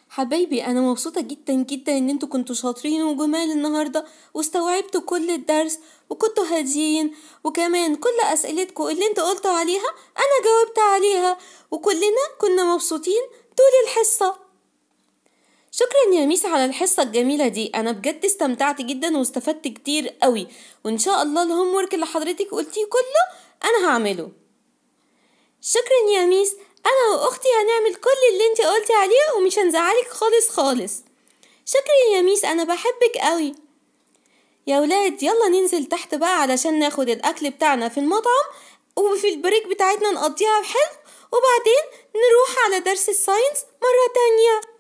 حبايبي انا مبسوطة جدا جدا ان انتوا كنتوا شاطرين وجمال النهاردة واستوعبتوا كل الدرس وكنتوا هاديين وكمان كل اسئلتكم اللي انتوا قلتوا عليها انا جاوبت عليها وكلنا كنا مبسوطين طول الحصة شكرا يا ميس على الحصة الجميلة دي أنا بجد استمتعت جدا واستفدت كتير قوي وإن شاء الله الهوم ورك اللي حضرتك قلتيه كله أنا هعمله شكرا يا ميس انا واختي هنعمل كل اللي انت قلتي عليه ومش هنزعلك خالص خالص شكرا يا ميس انا بحبك قوي يا ولاد يلا ننزل تحت بقى علشان ناخد الاكل بتاعنا في المطعم وفي البريك بتاعتنا نقضيها بحلو وبعدين نروح على درس الساينس مرة تانية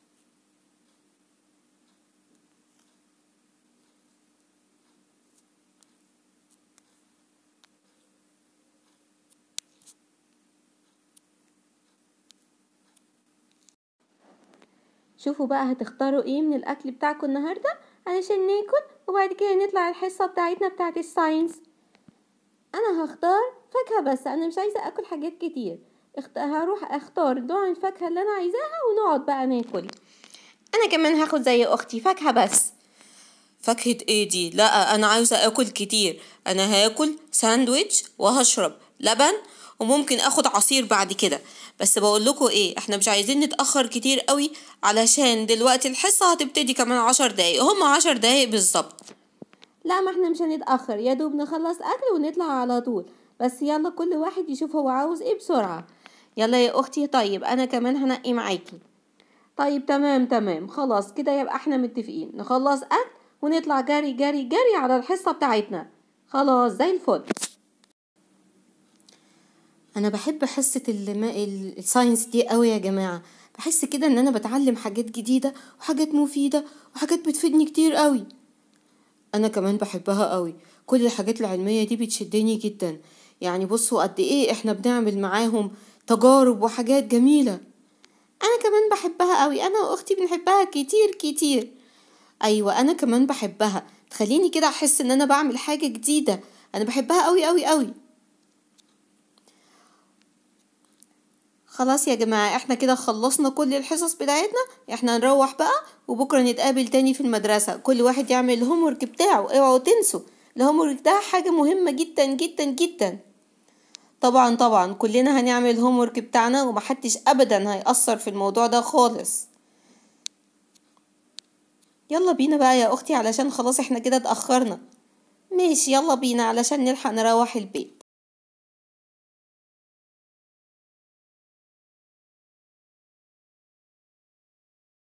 شوفوا بقى هتختاروا ايه من الاكل بتاعكم النهارده علشان ناكل وبعد كده نطلع الحصه بتاعتنا بتاعت الساينس انا هختار فاكهه بس انا مش عايزه اكل حاجات كتير اخت... هروح اختار نوع الفاكهه اللي انا عايزاها ونقعد بقى ناكل انا كمان هاخد زي اختي فاكهه بس فاكهة ايه دي؟ لا انا عاوزة اكل كتير انا هاكل ساندويتش وهشرب لبن وممكن اخد عصير بعد كده بس بقول لكم ايه احنا مش عايزين نتأخر كتير قوي علشان دلوقتي الحصة هتبتدي كمان عشر دقايق هم عشر دقايق بالظبط لا ما احنا مش هنتأخر يا دوب نخلص اكل ونطلع على طول بس يلا كل واحد يشوف هو عاوز ايه بسرعة يلا يا اختي طيب انا كمان هنقي معاكي طيب تمام تمام خلاص كده يبقى احنا متفقين نخلص اكل ونطلع جري جري جري على الحصة بتاعتنا خلاص زي الفل انا بحب حصة الساينس دي قوي يا جماعة بحس كده ان انا بتعلم حاجات جديدة وحاجات مفيدة وحاجات بتفيدني كتير قوي انا كمان بحبها قوي كل الحاجات العلمية دي بتشدني جدا يعني بصوا قد ايه احنا بنعمل معاهم تجارب وحاجات جميلة انا كمان بحبها قوي انا واختي بنحبها كتير كتير ايوه انا كمان بحبها تخليني كده احس ان انا بعمل حاجة جديدة انا بحبها قوي قوي قوي خلاص يا جماعة احنا كده خلصنا كل الحصص بتاعتنا احنا نروح بقى وبكرة نتقابل تاني في المدرسة كل واحد يعمل الهومورك بتاعه اوعوا تنسوا الهومورك ده حاجة مهمة جدا جدا جدا طبعا طبعا كلنا هنعمل الهومورك بتاعنا ومحدش ابدا هيأثر في الموضوع ده خالص يلا بينا بقى يا اختي علشان خلاص احنا كده اتأخرنا ماشي يلا بينا علشان نلحق نروح البيت